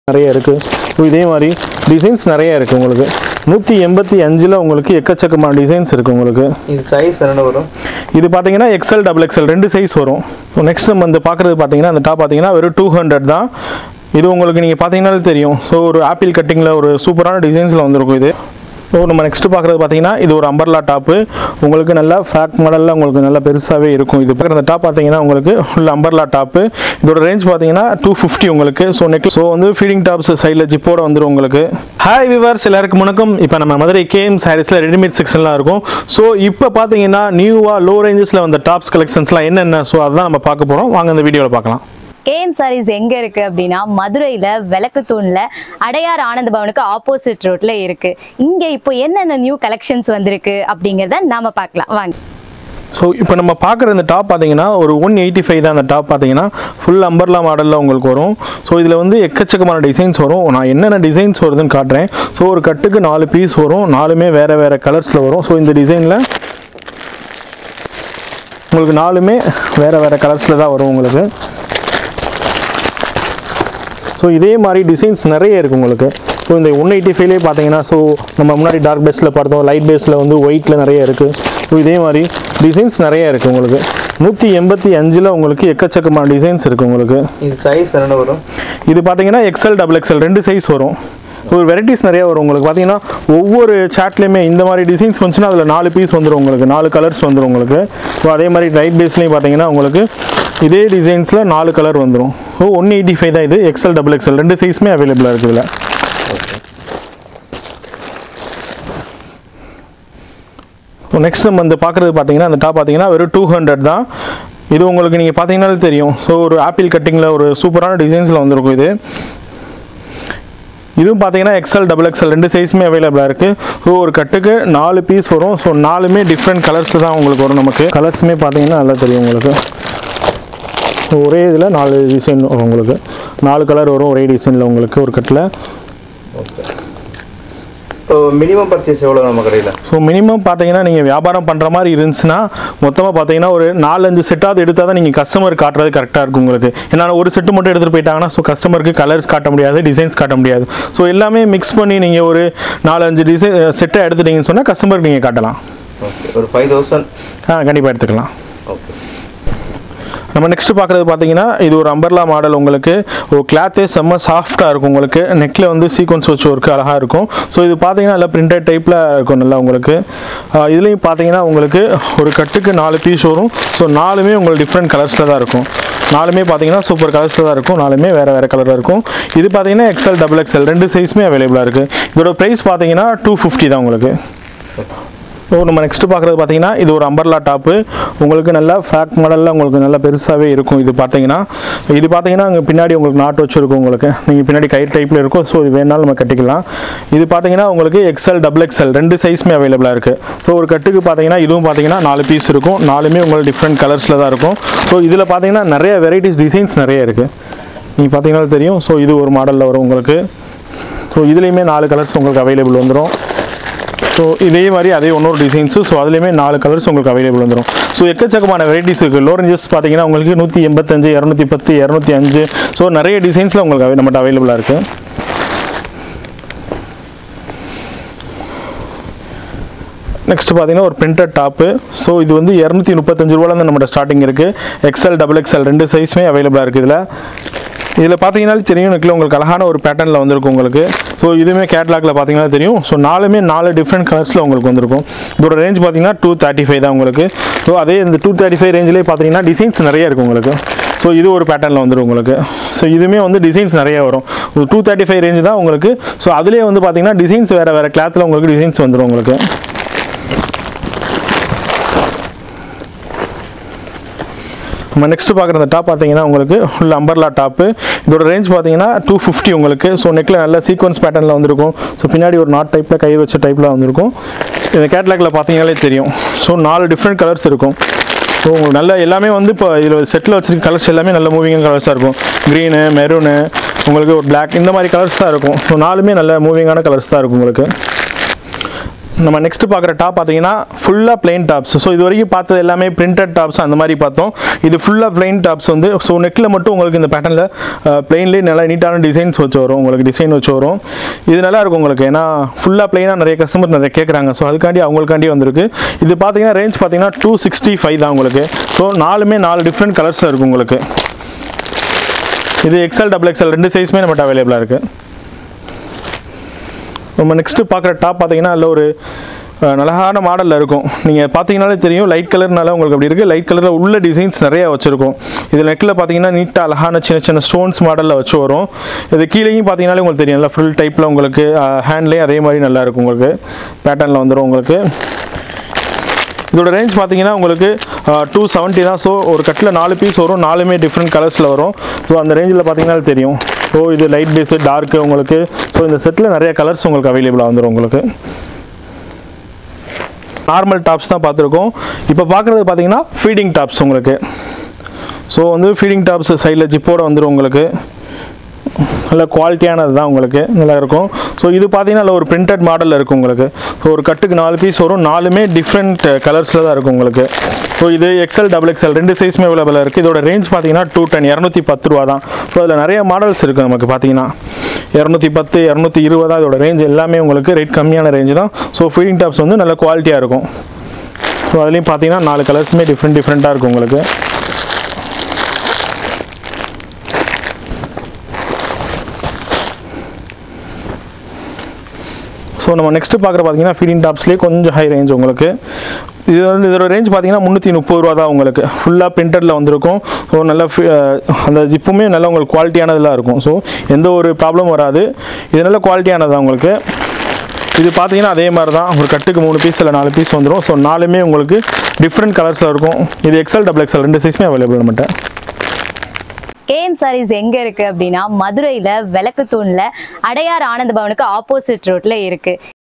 நிறைய இருக்குது ஸோ இதே மாதிரி டிசைன்ஸ் நிறைய இருக்குது உங்களுக்கு நூற்றி எண்பத்தி அஞ்சில் உங்களுக்கு எக்கச்சக்கமான டிசைன்ஸ் இருக்குது உங்களுக்கு இது சைஸ் என்ன வரும் இது பார்த்தீங்கன்னா எக்ஸல் டபுள் எக்ஸல் ரெண்டு சைஸ் வரும் ஸோ நெக்ஸ்ட் நம்ம வந்து பார்க்குறது பார்த்தீங்கன்னா அந்த டாப் பார்த்தீங்கன்னா வெறும் டூ ஹண்ட்ரட் தான் இது உங்களுக்கு நீங்கள் பார்த்தீங்கன்னாலே தெரியும் ஸோ ஒரு ஆப்பிள் கட்டிங்கில் ஒரு சூப்பரான டிசைன்ஸில் வந்திருக்கும் இது ஸோ நம்ம நெக்ஸ்ட் பார்க்குறது பார்த்தீங்கன்னா இது ஒரு அம்பர்லா டாப்பு உங்களுக்கு நல்லா ஃபேக் மாடலில் உங்களுக்கு நல்லா பெருசாகவே இருக்கும் இது பார்க்குற அந்த டாப் பார்த்தீங்கன்னா உங்களுக்கு ஃபுல் அம்பர்லா டாப்பு இதோட ரேஞ்ச் பார்த்தீங்கன்னா டூ ஃபிஃப்டி உங்களுக்கு ஸோ நெக் ஸோ வந்து ஃபீடிங் டாப்ஸ் சைடில் ஜிப்போட வந்துடும் உங்களுக்கு ஹாய் விவர்ஸ் எல்லாருக்கும் வணக்கம் இப்போ நம்ம மதுரை கேஎம் சாரீஸில் ரெடிமேட் செக்ஷன்லாம் இருக்கும் ஸோ இப்போ பார்த்தீங்கன்னா நியூவாக லோ ரேஞ்சஸில் வந்த டாப்ஸ் கலெக்ஷன்ஸ்லாம் என்னென்ன ஸோ அதுதான் நம்ம பார்க்க போகிறோம் வாங்க இந்த வீடியோவில் பார்க்கலாம் கேஎம் சாரீஸ் எங்க இருக்கு அப்படின்னா மதுரையில விளக்குத்தூண்ல அடையார் ஆனந்த பவனுக்கு ஆப்போசிட் ரோட்ல இருக்கு இங்க இப்போ என்னென்ன நியூ கலெக்ஷன்ஸ் வந்திருக்கு அப்படிங்கறத நாம பார்க்கலாம் வாங்க ஸோ இப்போ நம்ம பார்க்குற இந்த டாப் பார்த்தீங்கன்னா ஒரு ஒன் எயிட்டி ஃபைவ் தான் அந்த டாப் பார்த்தீங்கன்னா ஃபுல் அம்பர்லா மாடலில் உங்களுக்கு வரும் ஸோ இதில் வந்து எக்கச்சக்கமான டிசைன்ஸ் வரும் நான் என்னென்ன டிசைன்ஸ் வருதுன்னு காட்டுறேன் ஸோ ஒரு கட்டுக்கு நாலு பீஸ் வரும் நாலுமே வேறு வேறு கலர்ஸில் வரும் ஸோ இந்த டிசைனில் உங்களுக்கு நாலுமே வேறு வேறு கலர்ஸில் தான் வரும் உங்களுக்கு ஸோ இதே மாதிரி டிசைன்ஸ் நிறைய இருக்குது உங்களுக்கு ஸோ இந்த ஒன் எயிட்டி ஃபைவ்லேயே பார்த்தீங்கன்னா ஸோ நம்ம முன்னாடி டார்க் பேஸில் பார்த்தோம் லைட் பேஸில் வந்து ஒயிட்டில் நிறைய இருக்குது ஸோ இதே மாதிரி டிசைன்ஸ் நிறைய இருக்குது உங்களுக்கு நூற்றி எண்பத்தி அஞ்சில் உங்களுக்கு எக்கச்சக்கமான டிசைன்ஸ் இருக்குது உங்களுக்கு இது சைஸ் என்ன வரும் இது பார்த்தீங்கன்னா எக்ஸல் டபுள் எக்ஸல் ரெண்டு சைஸ் வரும் ஒரு வெரைட்டிஸ் நிறைய வரும் உங்களுக்கு பார்த்தீங்கன்னா ஒவ்வொரு சாட்லேயுமே இந்த மாதிரி டிசைன்ஸ் வந்துச்சுன்னா அதில் நாலு பீஸ் வந்துடும் உங்களுக்கு நாலு கலர்ஸ் வந்துடும் உங்களுக்கு ஸோ அதே மாதிரி லைட் பேஸ்லேயும் பார்த்தீங்கன்னா உங்களுக்கு இதே டிசைன்ஸில் நாலு கலர் வந்துடும் ஸோ ஒன் எயிட்டி ஃபைவ் தான் இது எக்ஸல் டபுள் எக்ஸல் ரெண்டு சைஸுமே அவைலபிளாக இருக்குது இதில் நெக்ஸ்ட் நம்ம வந்து பார்க்குறது பார்த்தீங்கன்னா அந்த டாப் பார்த்தீங்கன்னா வெறும் டூ ஹண்ட்ரட் தான் இது உங்களுக்கு நீங்கள் பார்த்தீங்கன்னாலே தெரியும் ஸோ ஒரு ஆப்பிள் கட்டிங்கில் ஒரு சூப்பரான டிசைன்ஸில் வந்திருக்கும் இது இதுவும் பார்த்தீங்கன்னா எக்ஸல் டபுள் எக்ஸல் ரெண்டு சைஸுமே அவைலபிளாக இருக்குது ஸோ ஒரு கட்டுக்கு நாலு பீஸ் வரும் ஸோ நாலுமே டிஃப்ரெண்ட் கலர்ஸில் தான் உங்களுக்கு வரும் நமக்கு கலர்ஸுமே பார்த்தீங்கன்னா நல்லா தெரியும் உங்களுக்கு ஒரே இதில் நாலு டிசைன் வரும் உங்களுக்கு நாலு கலர் வரும் ஒரே டிசைனில் உங்களுக்கு ஒரு கட்டில் ஓகே இப்போ மினிமம் பர்ச்சேஸ் எவ்வளோ நம்ம கடையில் ஸோ மினிமம் பார்த்தீங்கன்னா நீங்கள் வியாபாரம் பண்ணுற மாதிரி இருந்துச்சுன்னா மொத்தமாக பார்த்தீங்கன்னா ஒரு நாலஞ்சு செட்டாவது எடுத்தால் தான் நீங்கள் கஸ்டமர் காட்டுறது கரெக்டாக இருக்கும் உங்களுக்கு ஏன்னா ஒரு செட்டு மட்டும் எடுத்துகிட்டு போயிட்டாங்கன்னா ஸோ கஸ்டமருக்கு கலர்ஸ் காட்ட முடியாது டிசைன்ஸ் காட்ட முடியாது ஸோ எல்லாமே மிக்ஸ் பண்ணி நீங்கள் ஒரு நாலஞ்சு டிசைன் செட்டை எடுத்துட்டீங்கன்னு சொன்னால் கஸ்டமருக்கு நீங்கள் காட்டலாம் ஓகே ஒரு ஃபைவ் தௌசண்ட் ஆ கண்டிப்பாக எடுத்துக்கலாம் ஓகே நம்ம நெக்ஸ்ட் பார்க்குறது பார்த்தீங்கன்னா இது ஒரு அம்பர்லா மாடல் உங்களுக்கு ஒரு கிளாத்தே செம்ம சாஃப்டாக இருக்கும் உங்களுக்கு நெக்கில் வந்து சீக்வன்ஸ் வச்சு ஒர்க் அழகாக இருக்கும் ஸோ இது பார்த்தீங்கன்னா நல்லா பிரிண்டட் டைப்பில் இருக்கும் நல்லா உங்களுக்கு ஆஹ் இதுலேயும் பார்த்தீங்கன்னா உங்களுக்கு ஒரு கட்டுக்கு நாலு பீஸ் வரும் ஸோ நாலுமே உங்களுக்கு டிஃப்ரெண்ட் கலர்ஸில் தான் இருக்கும் நாலுமே பார்த்தீங்கன்னா சூப்பர் கலர்ஸில் தான் இருக்கும் நாலுமே வேறு வேறு கலராக இருக்கும் இது பார்த்தீங்கன்னா எக்ஸல் டபுள் எக்ஸல் ரெண்டு சைஸுமே அவைலபிளாக இருக்குது இதோட ப்ரைஸ் பார்த்தீங்கன்னா டூ ஃபிஃப்டி தான் உங்களுக்கு ஸோ நம்ம நெக்ஸ்ட் பார்க்குறது பார்த்தீங்கன்னா இது ஒரு அம்பர்லா டாப்பு உங்களுக்கு நல்லா ஃபேக் மாடலில் உங்களுக்கு நல்லா பெருசாகவே இருக்கும் இது பார்த்தீங்கன்னா இது பார்த்தீங்கன்னா அங்கே பின்னாடி உங்களுக்கு நாட்டு வச்சுருக்கும் உங்களுக்கு நீங்கள் பின்னாடி கயிறு டைப்பில் இருக்கும் ஸோ இது வேணாலும் நம்ம கட்டிக்கலாம் இது பார்த்தீங்கன்னா உங்களுக்கு எக்ஸல் டபுள் எக்ஸல் ரெண்டு சைஸுமே அவைலபிளாக இருக்குது ஸோ ஒரு கட்டுக்கு பார்த்தீங்கன்னா இதுவும் பார்த்தீங்கன்னா நாலு பீஸ் இருக்கும் நாலுமே உங்களுக்கு டிஃப்ரெண்ட் கலர்ஸில் தான் இருக்கும் ஸோ இதில் பார்த்தீங்கன்னா நிறைய வெரைட்டிஸ் டிசைன்ஸ் நிறைய இருக்குது நீங்கள் பார்த்தீங்கன்னா தெரியும் ஸோ இது ஒரு மாடலில் வரும் உங்களுக்கு ஸோ இதுலேயுமே நாலு கலர்ஸ் உங்களுக்கு அவைலபிள் வந்துடும் ஸோ இதே மாதிரி அதே இன்னொரு டிசைன்ஸு ஸோ அதுலேயுமே நாலு கலர்ஸ் உங்களுக்கு அவைலபிள் வந்துடும் ஸோ எக்கச்சக்கமான வெரைட்டிஸ் இருக்குது லோரஞ்சஸ் பார்த்தீங்கன்னா உங்களுக்கு நூற்றி எண்பத்தஞ்சு இரநூத்தி பத்து இரநூத்தி அஞ்சு ஸோ நிறைய டிசைன்ஸில் உங்களுக்கு அவை- நம்மகிட்ட அவைலபிளாக இருக்குது நெக்ஸ்ட் பார்த்தீங்கன்னா ஒரு பிரிண்டட் டாப்பு ஸோ இது வந்து இரநூத்தி முப்பத்தஞ்சு ரூபாலேருந்து நம்மகிட்ட ஸ்டார்டிங் இருக்குது எக்ஸல் டபுள் எக்ஸல் ரெண்டு சைஸுமே அவைலபிளாக இருக்குது இதில் இதில் பார்த்தீங்கன்னாலும் தெரியும் நெக்கில் உங்களுக்கு அழகான ஒரு பேட்டர்னில் வந்திருக்கும் உங்களுக்கு ஸோ இதுவுமே கேட்லாகில் பார்த்தீங்கன்னா தெரியும் ஸோ நாலுமே நாலு டிஃப்ரெண்ட் கலர்ஸில் உங்களுக்கு வந்திருக்கும் இதோட ரேஞ்ச் பார்த்தீங்கன்னா டூ தேர்ட்டி ஃபைவ் தான் உங்களுக்கு ஸோ அதே இந்த டூ தேர்ட்டி ஃபைவ் ரேஞ்சிலே பார்த்தீங்கன்னா டிசைன்ஸ் நிறைய இருக்குது உங்களுக்கு ஸோ இது ஒரு பேட்டர்னில் வந்துடும் உங்களுக்கு ஸோ இதுவுமே வந்து டிசைன்ஸ் நிறைய வரும் ஒரு டூ தேர்ட்டி ஃபைவ் ரேஞ்சு தான் உங்களுக்கு ஸோ அதுலேயே வந்து பார்த்தீங்கன்னா டிசைன்ஸ் வேறு வேறு கிளாத்தில் உங்களுக்கு டிசைன்ஸ் வந்துடும் உங்களுக்கு நம்ம நெக்ஸ்ட் பார்க்குற அந்த டாப் பார்த்தீங்கன்னா உங்களுக்கு ஃபுல் அம்பர்லா டாப்பு இதோட ரேஞ்ச் பார்த்தீங்கன்னா டூ ஃபிஃப்டி உங்களுக்கு ஸோ நெக்கில் நல்ல சீக்வன்ஸ் பேட்டர்னில் வந்திருக்கும் ஸோ பின்னாடி ஒரு நாட் டைப்பில் கை வச்ச டைப்பில் வந்திருக்கும் இந்த கேட்லாகில் பார்த்தீங்கனாலே தெரியும் ஸோ நாலு டிஃப்ரெண்ட் கலர்ஸ் இருக்கும் ஸோ உங்களுக்கு நல்ல எல்லாமே வந்து இப்போ இதில் செட்டில் வச்சிருக்க கலர்ஸ் எல்லாமே நல்ல மூவிங்கான கலர்ஸாக இருக்கும் க்ரீனு மெரூனு உங்களுக்கு ஒரு Black இந்த மாதிரி கலர்ஸ் தான் இருக்கும் ஸோ நாலுமே நல்ல மூவிங்கான கலர்ஸ் தான் இருக்கும் உங்களுக்கு நம்ம நெக்ஸ்ட் பார்க்குற டாப் பார்த்தீங்கன்னா ஃபுல்லாக பிளெயின் டாப்ஸ் ஸோ இது வரைக்கும் பார்த்தது எல்லாமே பிரிண்டட் டாப்ஸ் அந்த மாதிரி பார்த்தோம் இது ஃபுல்லாக பிளெயின் டாப்ஸ் வந்து ஸோ நெக்கில் மட்டும் உங்களுக்கு இந்த பேட்டர்னில் பிளெயின்லேயே நல்லா நீட்டான டிசைன்ஸ் வச்சு வரும் உங்களுக்கு டிசைன் வச்சு வரும் இது நல்லா இருக்கும் உங்களுக்கு ஏன்னா ஃபுல்லாக பிளெயினாக நிறைய கஸ்டமர் நிறைய கேட்குறாங்க ஸோ அதுக்காண்டி அவங்களுக்காண்டி வந்திருக்கு இது பார்த்தீங்கன்னா ரேஞ்ச் பார்த்தீங்கன்னா டூ சிக்ஸ்டி ஃபைவ் தான் உங்களுக்கு ஸோ நாலுமே நாலு டிஃப்ரெண்ட் கலர்ஸில் இருக்கும் உங்களுக்கு இது எக்ஸ்எல் டபுள் எக்ஸ்எல் ரெண்டு சைஸுமே நம்மகிட்ட அவைலபிளாக இருக்குது நம்ம நெக்ஸ்ட்டு பார்க்குற டாப் பார்த்தீங்கன்னா அதில் ஒரு அஹ், அழகான மாடலில் இருக்கும் நீங்கள் பார்த்தீங்கனாலே தெரியும் லைட் கலர்னால உங்களுக்கு அப்படி இருக்குது லைட் கலரில் உள்ள டிசைன்ஸ் நிறைய வச்சுருக்கும் இதில் நெக்கில் பார்த்தீங்கன்னா நீட்டாக அழகான சின்ன சின்ன ஸ்டோன்ஸ் மாடலில் வச்சு வரும் இது கீழேயும் பார்த்தீங்கனாலே உங்களுக்கு தெரியும் நல்லா ஃபுல் டைப்பில் உங்களுக்கு ஹேண்ட்லேயும் அதே மாதிரி நல்லா இருக்கும் உங்களுக்கு பேட்டர்னில் வந்துடும் உங்களுக்கு இதோட ரேஞ்ச் பார்த்தீங்கன்னா உங்களுக்கு டூ செவன்ட்டி தான் ஸோ ஒரு கட்டில் நாலு பீஸ் வரும் நாலுமே டிஃப்ரெண்ட் கலர்ஸில் வரும் ஸோ அந்த ரேஞ்சில் பார்த்தீங்கன்னா தெரியும் ஸோ இது லைட் பேஸு டார்க்கு உங்களுக்கு ஸோ இந்த செட்டில் நிறைய கலர்ஸ் உங்களுக்கு அவைலபிளாக வந்துடும் உங்களுக்கு நார்மல் டாப்ஸ் தான் பார்த்துருக்கோம் இப்போ பார்க்குறது பார்த்தீங்கன்னா ஃபீடிங் டாப்ஸ் உங்களுக்கு ஸோ வந்து ஃபீடிங் டாப்ஸ் சைடில் ஜிப்போட வந்துடும் உங்களுக்கு நல்ல குவாலிட்டியானது தான் உங்களுக்கு நல்லா இருக்கும் ஸோ இது பார்த்தீங்கன்னா நல்ல ஒரு பிரிண்டட் மாடலில் இருக்கும் உங்களுக்கு ஸோ ஒரு கட்டுக்கு நாலு பீஸ் வரும் நாலுமே டிஃப்ரெண்ட் கலர்ஸில் தான் இருக்கும் உங்களுக்கு ஸோ இது எக்ஸ்எல் டபுள் எக்ஸ்எல் ரெண்டு சைஸுமே அவைலபிளாக இருக்குது இதோட ரேஞ்ச் பார்த்தீங்கன்னா டூ டென் இரநூத்தி பத்து ரூபா தான் ஸோ அதில் நிறைய மாடல்ஸ் இருக்குது நமக்கு பார்த்தீங்கன்னா இரநூத்தி பத்து இரநூத்தி இருபதா இதோட ரேஞ்ச் எல்லாமே உங்களுக்கு ரேட் கம்மியான ரேஞ்சு தான் ஸோ ஃபீடிங் டாப்ஸ் வந்து நல்ல குவாலிட்டியாக இருக்கும் ஸோ அதுலேயும் பார்த்தீங்கன்னா நாலு கலர்ஸுமே டிஃப்ரெண்ட் டிஃப்ரெண்ட்டாக இருக்கும் உங்களுக்கு ஸோ நம்ம நெக்ஸ்ட் பார்க்குற பார்த்தீங்கன்னா ஃபீடிங் டாப்ஸ்லேயே கொஞ்சம் ஹை ரேஞ்ச் உங்களுக்கு இது வந்து இதோட ரேஞ்ச் பார்த்தீங்கன்னா முந்நூற்றி முப்பது ரூபா தான் உங்களுக்கு ஃபுல்லாக பிரிண்டடில் வந்திருக்கும் ஸோ நல்ல fi- அஹ் அந்த ஜிப்புமே நல்ல உங்களுக்கு குவாலிட்டியானதெல்லாம் இருக்கும் ஸோ எந்த ஒரு ப்ராப்ளம் வராது இது நல்ல குவாலிட்டியானது தான் உங்களுக்கு இது பார்த்தீங்கன்னா அதே மாதிரி தான் ஒரு கட்டுக்கு மூணு பீஸ் இல்லை நாலு பீஸ் வந்துடும் ஸோ நாலுமே உங்களுக்கு டிஃப்ரெண்ட் கலர்ஸில் இருக்கும் இது எக்ஸ்எல் டபுள் எக்ஸ்எல் ரெண்டு சைஸுமே அவைலபிள் நம்மகிட்ட கேஎம் சாரீஸ் எங்க இருக்கு அப்படின்னா மதுரையில விளக்கு தூண்ல அடையார் ஆனந்த பவனுக்கு ஆப்போசிட் ரோட்ல இருக்கு